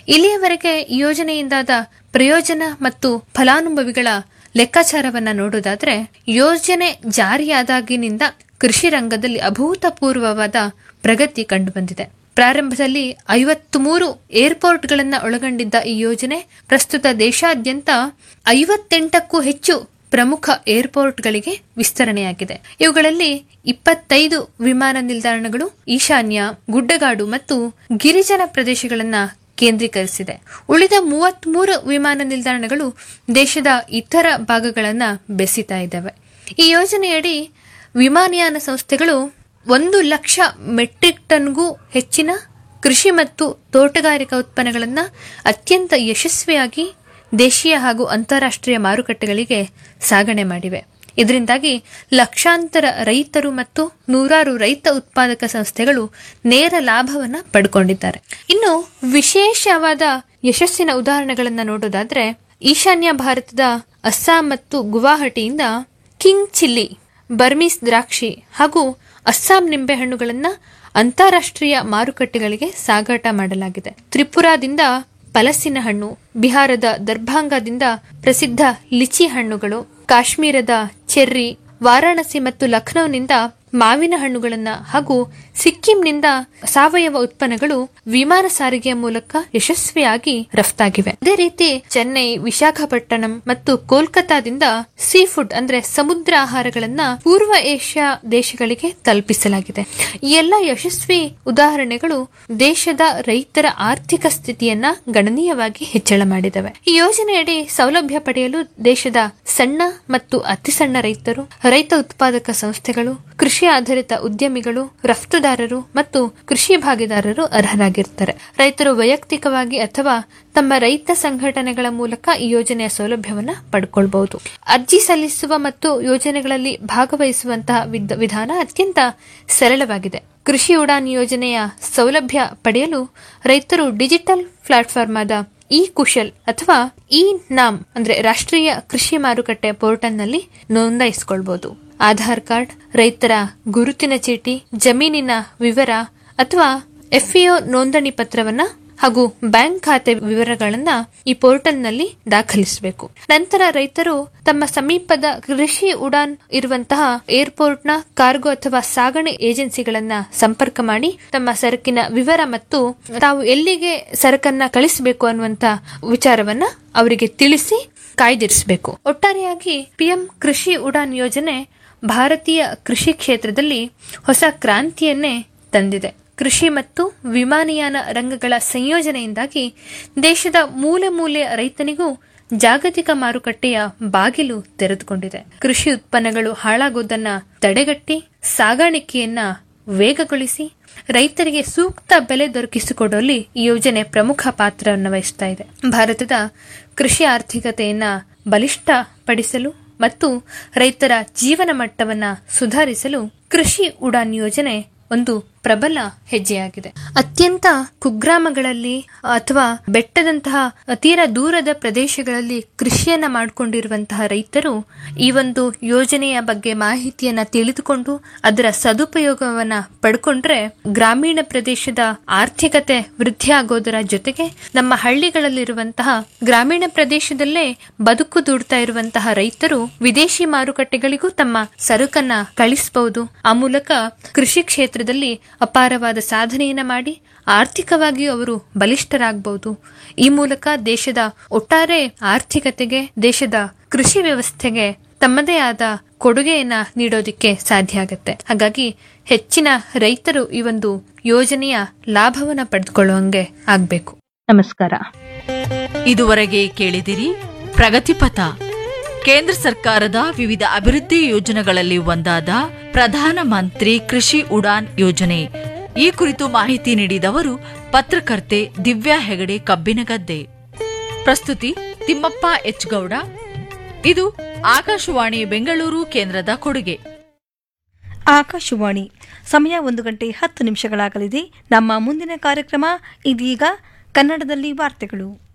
ಇಲ್ಲಿಯವರೆಗೆ ಈ ಯೋಜನೆಯಿಂದಾದ ಪ್ರಯೋಜನ ಮತ್ತು ಫಲಾನುಭವಿಗಳ ಲೆಕ್ಕಾಚಾರವನ್ನ ನೋಡೋದಾದ್ರೆ ಯೋಜನೆ ಜಾರಿಯಾದಾಗಿನಿಂದ ಕೃಷಿ ರಂಗದಲ್ಲಿ ಅಭೂತಪೂರ್ವವಾದ ಪ್ರಗತಿ ಕಂಡುಬಂದಿದೆ ಪ್ರಾರಂಭದಲ್ಲಿ ಐವತ್ಮೂರು ಏರ್ಪೋರ್ಟ್ಗಳನ್ನ ಒಳಗೊಂಡಿದ್ದ ಈ ಯೋಜನೆ ಪ್ರಸ್ತುತ ದೇಶಾದ್ಯಂತ ಐವತ್ತೆಂಟಕ್ಕೂ ಹೆಚ್ಚು ಪ್ರಮುಖ ಏರ್ಪೋರ್ಟ್ಗಳಿಗೆ ವಿಸ್ತರಣೆಯಾಗಿದೆ ಇವುಗಳಲ್ಲಿ ಇಪ್ಪತ್ತೈದು ವಿಮಾನ ನಿಲ್ದಾಣಗಳು ಈಶಾನ್ಯ ಗುಡ್ಡಗಾಡು ಮತ್ತು ಗಿರಿಜನ ಪ್ರದೇಶಗಳನ್ನ ಕೇಂದ್ರೀಕರಿಸಿದೆ ಉಳಿದ ಮೂವತ್ಮೂರು ವಿಮಾನ ನಿಲ್ದಾಣಗಳು ದೇಶದ ಇತರ ಭಾಗಗಳನ್ನ ಬೆಸಿತಾ ಇದ್ದಾವೆ ಈ ಯೋಜನೆಯಡಿ ವಿಮಾನಯಾನ ಸಂಸ್ಥೆಗಳು ಒಂದು ಲಕ್ಷ ಮೆಟ್ರಿಕ್ ಟನ್ಗೂ ಹೆಚ್ಚಿನ ಕೃಷಿ ಮತ್ತು ತೋಟಗಾರಿಕಾ ಉತ್ಪನ್ನಗಳನ್ನು ಅತ್ಯಂತ ಯಶಸ್ವಿಯಾಗಿ ದೇಶೀಯ ಹಾಗೂ ಅಂತಾರಾಷ್ಟ್ರೀಯ ಮಾರುಕಟ್ಟೆಗಳಿಗೆ ಸಾಗಣೆ ಮಾಡಿವೆ ಇದರಿಂದಾಗಿ ಲಕ್ಷಾಂತರ ರೈತರು ಮತ್ತು ನೂರಾರು ರೈತ ಉತ್ಪಾದಕ ಸಂಸ್ಥೆಗಳು ನೇರ ಲಾಭವನ್ನ ಪಡ್ಕೊಂಡಿದ್ದಾರೆ ಇನ್ನು ವಿಶೇಷವಾದ ಯಶಸ್ಸಿನ ಉದಾಹರಣೆಗಳನ್ನು ನೋಡೋದಾದ್ರೆ ಈಶಾನ್ಯ ಭಾರತದ ಅಸ್ಸಾಂ ಮತ್ತು ಗುವಾಹಟಿಯಿಂದ ಕಿಂಗ್ ಚಿಲ್ಲಿ ಬರ್ಮೀಸ್ ದ್ರಾಕ್ಷಿ ಹಾಗೂ ಅಸ್ಸಾಂ ನಿಂಬೆಹಣ್ಣುಗಳನ್ನ ಅಂತಾರಾಷ್ಟ್ರೀಯ ಮಾರುಕಟ್ಟೆಗಳಿಗೆ ಸಾಗಾಟ ಮಾಡಲಾಗಿದೆ ತ್ರಿಪುರಾದಿಂದ ಪಲಸಿನ ಹಣ್ಣು ಬಿಹಾರದ ದರ್ಭಾಂಗದಿಂದ ಪ್ರಸಿದ್ಧ ಲಿಚಿ ಹಣ್ಣುಗಳು ಕಾಶ್ಮೀರದ ಚೆರ್ರಿ ವಾರಾಣಸಿ ಮತ್ತು ಲಖನೌನಿಂದ ಮಾವಿನ ಹಣ್ಣುಗಳನ್ನ ಹಾಗೂ ಸಿಕ್ಕಿಂನಿಂದ ಸಾವಯವ ಉತ್ಪನ್ನಗಳು ವಿಮಾನ ಸಾರಿಗೆಯ ಮೂಲಕ ಯಶಸ್ವಿಯಾಗಿ ರಫ್ತಾಗಿವೆ ಅದೇ ರೀತಿ ಚೆನ್ನೈ ವಿಶಾಖಪಟ್ಟಣಂ ಮತ್ತು ಕೋಲ್ಕತಾದಿಂದ ಸೀ ಫುಡ್ ಅಂದ್ರೆ ಸಮುದ್ರ ಆಹಾರಗಳನ್ನ ಪೂರ್ವ ಏಷ್ಯಾ ದೇಶಗಳಿಗೆ ತಲುಪಿಸಲಾಗಿದೆ ಈ ಎಲ್ಲ ಯಶಸ್ವಿ ಉದಾಹರಣೆಗಳು ದೇಶದ ರೈತರ ಆರ್ಥಿಕ ಸ್ಥಿತಿಯನ್ನ ಗಣನೀಯವಾಗಿ ಹೆಚ್ಚಳ ಮಾಡಿದವೆ ಈ ಯೋಜನೆಯಡಿ ಸೌಲಭ್ಯ ಪಡೆಯಲು ದೇಶದ ಸಣ್ಣ ಮತ್ತು ಅತಿ ಸಣ್ಣ ರೈತರು ರೈತ ಉತ್ಪಾದಕ ಸಂಸ್ಥೆಗಳು ಕೃಷಿ ಆಧಾರಿತ ಉದ್ಯಮಿಗಳು ರಫ್ತುದಾರರು ಮತ್ತು ಕೃಷಿ ಭಾಗಿದಾರರು ಅರ್ಹರಾಗಿರ್ತಾರೆ ರೈತರು ವೈಯಕ್ತಿಕವಾಗಿ ಅಥವಾ ತಮ್ಮ ರೈತ ಸಂಘಟನೆಗಳ ಮೂಲಕ ಈ ಯೋಜನೆಯ ಸೌಲಭ್ಯವನ್ನ ಪಡ್ಕೊಳ್ಬಹುದು ಅರ್ಜಿ ಸಲ್ಲಿಸುವ ಮತ್ತು ಯೋಜನೆಗಳಲ್ಲಿ ಭಾಗವಹಿಸುವಂತಹ ವಿದ್- ವಿಧಾನ ಅತ್ಯಂತ ಸರಳವಾಗಿದೆ ಕೃಷಿ ಉಡಾನ್ ಯೋಜನೆಯ ಸೌಲಭ್ಯ ಪಡೆಯಲು ರೈತರು ಡಿಜಿಟಲ್ ಪ್ಲಾಟ್ಫಾರ್ಮ್ ಆದ ಇ ಕುಶಲ್ ಅಥವಾ ಇ ನಾಮ್ ಅಂದ್ರೆ ರಾಷ್ಟ್ರೀಯ ಕೃಷಿ ಮಾರುಕಟ್ಟೆ ಪೋರ್ಟಲ್ನಲ್ಲಿ ನೋಂದಾಯಿಸಿಕೊಳ್ಬಹುದು ಆಧಾರ್ ಕಾರ್ಡ್ ರೈತರ ಗುರುತಿನ ಚೀಟಿ ಜಮೀನಿನ ವಿವರ ಅಥವಾ ಎಫ್ಇಒ ನೋಂದಣಿ ಪತ್ರವನ್ನ ಹಾಗೂ ಬ್ಯಾಂಕ್ ಖಾತೆ ವಿವರಗಳನ್ನ ಈ ಪೋರ್ಟಲ್ನಲ್ಲಿ ದಾಖಲಿಸಬೇಕು ನಂತರ ರೈತರು ತಮ್ಮ ಸಮೀಪದ ಕೃಷಿ ಉಡಾನ್ ಇರುವಂತಹ ಏರ್ಪೋರ್ಟ್ನ ಕಾರ್ಗೋ ಅಥವಾ ಸಾಗಣೆ ಏಜೆನ್ಸಿಗಳನ್ನ ಸಂಪರ್ಕ ಮಾಡಿ ತಮ್ಮ ಸರಕಿನ ವಿವರ ಮತ್ತು ತಾವು ಎಲ್ಲಿಗೆ ಸರಕನ್ನ ಕಳಿಸಬೇಕು ಅನ್ನುವಂತ ವಿಚಾರವನ್ನ ಅವರಿಗೆ ತಿಳಿಸಿ ಕಾಯ್ದಿರಿಸಬೇಕು ಒಟ್ಟಾರೆಯಾಗಿ ಪಿಎಂ ಕೃಷಿ ಉಡಾನ್ ಯೋಜನೆ ಭಾರತೀಯ ಕೃಷಿ ಕ್ಷೇತ್ರದಲ್ಲಿ ಹೊಸ ಕ್ರಾಂತಿಯನ್ನೇ ತಂದಿದೆ ಕೃಷಿ ಮತ್ತು ವಿಮಾನಯಾನ ರಂಗಗಳ ಸಂಯೋಜನೆಯಿಂದಾಗಿ ದೇಶದ ಮೂಲೆ ಮೂಲೆಯ ರೈತನಿಗೂ ಜಾಗತಿಕ ಮಾರುಕಟ್ಟೆಯ ಬಾಗಿಲು ತೆರೆದುಕೊಂಡಿದೆ ಕೃಷಿ ಉತ್ಪನ್ನಗಳು ಹಾಳಾಗೋದನ್ನ ತಡೆಗಟ್ಟಿ ಸಾಗಾಣಿಕೆಯನ್ನ ವೇಗಗೊಳಿಸಿ ರೈತರಿಗೆ ಸೂಕ್ತ ಬೆಲೆ ದೊರಕಿಸಿಕೊಡುವಲ್ಲಿ ಈ ಯೋಜನೆ ಪ್ರಮುಖ ಪಾತ್ರವನ್ನು ವಹಿಸ್ತಾ ಇದೆ ಭಾರತದ ಕೃಷಿ ಆರ್ಥಿಕತೆಯನ್ನ ಬಲಿಷ್ಠಪಡಿಸಲು ಮತ್ತು ರೈತರ ಜೀವನ ಮಟ್ಟವನ್ನ ಸುಧಾರಿಸಲು ಕೃಷಿ ಉಡಾನ್ ಯೋಜನೆ ಒಂದು ಪ್ರಬಲ ಹೆಜ್ಜೆಯಾಗಿದೆ ಅತ್ಯಂತ ಕುಗ್ರಾಮಗಳಲ್ಲಿ ಅಥವಾ ಬೆಟ್ಟದಂತಹ ತೀರ ದೂರದ ಪ್ರದೇಶಗಳಲ್ಲಿ ಕೃಷಿಯನ್ನ ಮಾಡಿಕೊಂಡಿರುವಂತಹ ರೈತರು ಈ ಒಂದು ಯೋಜನೆಯ ಬಗ್ಗೆ ಮಾಹಿತಿಯನ್ನ ತಿಳಿದುಕೊಂಡು ಅದರ ಸದುಪಯೋಗವನ್ನ ಪಡ್ಕೊಂಡ್ರೆ ಗ್ರಾಮೀಣ ಪ್ರದೇಶದ ಆರ್ಥಿಕತೆ ವೃದ್ಧಿ ಆಗೋದರ ಜೊತೆಗೆ ನಮ್ಮ ಹಳ್ಳಿಗಳಲ್ಲಿರುವಂತಹ ಗ್ರಾಮೀಣ ಪ್ರದೇಶದಲ್ಲೇ ಬದುಕು ದೂಡ್ತಾ ಇರುವಂತಹ ರೈತರು ವಿದೇಶಿ ಮಾರುಕಟ್ಟೆಗಳಿಗೂ ತಮ್ಮ ಸರಕನ್ನ ಕಳಿಸಬಹುದು ಆ ಮೂಲಕ ಕೃಷಿ ಕ್ಷೇತ್ರದಲ್ಲಿ ಅಪಾರವಾದ ಸಾಧನೆಯನ್ನ ಮಾಡಿ ಆರ್ಥಿಕವಾಗಿಯೂ ಅವರು ಬಲಿಷ್ಠರಾಗಬಹುದು ಈ ಮೂಲಕ ದೇಶದ ಒಟ್ಟಾರೆ ಆರ್ಥಿಕತೆಗೆ ದೇಶದ ಕೃಷಿ ವ್ಯವಸ್ಥೆಗೆ ತಮ್ಮದೇ ಆದ ಕೊಡುಗೆಯನ್ನ ನೀಡೋದಿಕ್ಕೆ ಸಾಧ್ಯ ಆಗತ್ತೆ ಹಾಗಾಗಿ ಹೆಚ್ಚಿನ ರೈತರು ಈ ಒಂದು ಯೋಜನೆಯ ಲಾಭವನ್ನ ಪಡೆದುಕೊಳ್ಳುವಂಗೆ ಆಗ್ಬೇಕು ನಮಸ್ಕಾರ ಇದುವರೆಗೆ ಕೇಳಿದಿರಿ ಪ್ರಗತಿಪಥ ಕೇಂದ್ರ ಸರ್ಕಾರದ ವಿವಿಧ ಅಭಿವೃದ್ಧಿ ಯೋಜನೆಗಳಲ್ಲಿ ಒಂದಾದ ಪ್ರಧಾನ ಮಂತ್ರಿ ಕೃಷಿ ಉಡಾನ್ ಯೋಜನೆ ಈ ಕುರಿತು ಮಾಹಿತಿ ನೀಡಿದವರು ಪತ್ರಕರ್ತೆ ದಿವ್ಯಾ ಹೆಗಡೆ ಕಬ್ಬಿನಗದ್ದೆ ಪ್ರಸ್ತುತಿ ತಿಮ್ಮಪ್ಪ ಎಚ್ ಗೌಡ ಇದು ಆಕಾಶವಾಣಿ ಬೆಂಗಳೂರು ಕೇಂದ್ರದ ಕೊಡುಗೆ ಆಕಾಶವಾಣಿ ಸಮಯ ಒಂದು ಗಂಟೆ ಹತ್ತು ನಿಮಿಷಗಳಾಗಲಿದೆ ನಮ್ಮ ಮುಂದಿನ ಕಾರ್ಯಕ್ರಮ ಇದೀಗ ಕನ್ನಡದಲ್ಲಿ ವಾರ್ತೆಗಳು